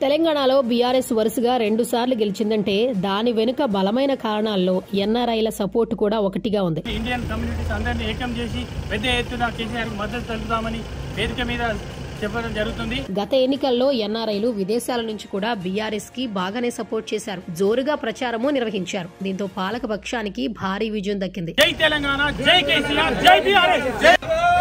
తెలంగాణలో బీఆర్ఎస్ వరుసగా రెండు సార్లు గెలిచిందంటే దాని వెనుక బలమైన కారణాల్లో ఎన్ఆర్ఐల సపోర్ట్ కూడా ఒకటిగా ఉంది ఇండియన్ కమ్యూనిటీస్ అందరినీ ఏకం చేసి పెద్ద ఎత్తున కేసీఆర్కి మద్దతు తెలుపుతామని వేదిక మీద చెప్పడం జరుగుతుంది గత ఎన్నికల్లో ఎన్ఆర్ఐలు విదేశాల నుంచి కూడా బీఆర్ఎస్ కి బాగానే సపోర్ట్ చేశారు జోరుగా ప్రచారము నిర్వహించారు దీంతో పాలక పక్షానికి భారీ విజయం దక్కింది జై తెలంగాణ జై కేసీఆర్ జై బీఆర్ఎస్ జై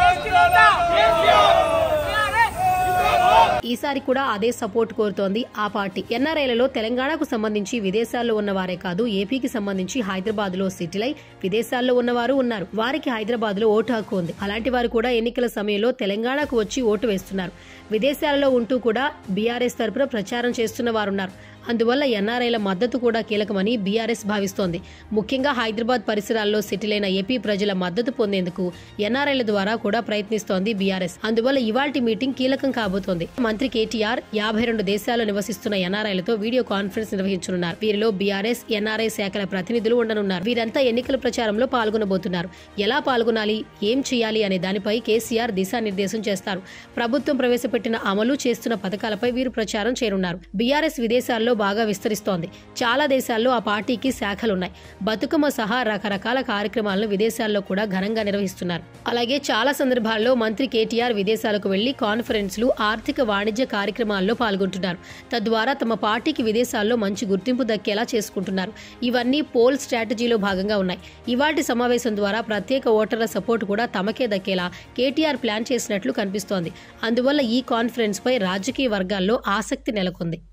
ఈసారి కూడా అదే సపోర్ట్ కోరుతోంది ఆ పార్టీ ఎన్ఆర్ఐలలో తెలంగాణకు సంబంధించి విదేశాల్లో ఉన్నవారే కాదు ఏపీకి సంబంధించి హైదరాబాద్ లో సెటిల్ అయి విదేశాల్లో ఉన్నవారు ఉన్నారు వారికి హైదరాబాద్ లో ఓటు హక్కు ఉంది అలాంటి వారు కూడా ఎన్నికల సమయంలో తెలంగాణకు వచ్చి ఓటు వేస్తున్నారు విదేశాలలో ఉంటూ కూడా బీఆర్ఎస్ తరపున ప్రచారం చేస్తున్న వారున్నారు అందువల్ల ఎన్ఆర్ఐల మద్దతు కూడా కీలకమని బీఆర్ఎస్ భావిస్తోంది ముఖ్యంగా హైదరాబాద్ పరిసరాల్లో సెటిల్ అయిన ఏపీ ప్రజల మద్దతు పొందేందుకు ఎన్ఆర్ఐల ద్వారా కూడా ప్రయత్నిస్తోంది బీఆర్ఎస్ అందువల్ల ఇవాల్టి మీటింగ్ కీలకం కాబోతోంది మంత్రి కేటీఆర్ యాభై రెండు దేశాల్లో నివసిస్తున్న ఎన్ఆర్ఐలతో వీడియో కాన్ఫరెన్స్ నిర్వహించనున్నారు వీరిలో బీఆర్ఎస్ ఎన్ఆర్ఐ శాఖల ప్రతినిధులు ఉండనున్నారు వీరంతా ఎన్నికల ప్రచారంలో పాల్గొనబోతున్నారు ఎలా పాల్గొనాలి ఏం చేయాలి అనే దానిపై కేసీఆర్ దిశానిర్దేశం చేస్తారు ప్రభుత్వం ప్రవేశపెట్టిన అమలు చేస్తున్న పథకాలపై వీరు ప్రచారం చేయనున్నారు బీఆర్ఎస్ విదేశాల్లో బాగా విస్తరిస్తోంది చాలా దేశాల్లో ఆ పార్టీకి శాఖలున్నాయి బతుకమ్మ సహా రకరకాల కార్యక్రమాలను విదేశాల్లో కూడా ఘనంగా నిర్వహిస్తున్నారు అలాగే చాలా సందర్భాల్లో మంత్రి కేటీఆర్ విదేశాలకు వెళ్లి కాన్ఫరెన్స్లు ఆర్థిక వాణిజ్య కార్యక్రమాల్లో పాల్గొంటున్నారు తద్వారా తమ పార్టీకి విదేశాల్లో మంచి గుర్తింపు దక్కేలా చేసుకుంటున్నారు ఇవన్నీ పోల్ స్ట్రాటజీలో భాగంగా ఉన్నాయి ఇవాటి సమావేశం ద్వారా ప్రత్యేక ఓటర్ల సపోర్ట్ కూడా తమకే దక్కేలా కేటీఆర్ ప్లాన్ చేసినట్లు కనిపిస్తోంది అందువల్ల ఈ కాన్ఫరెన్స్ పై రాజకీయ వర్గాల్లో ఆసక్తి నెలకొంది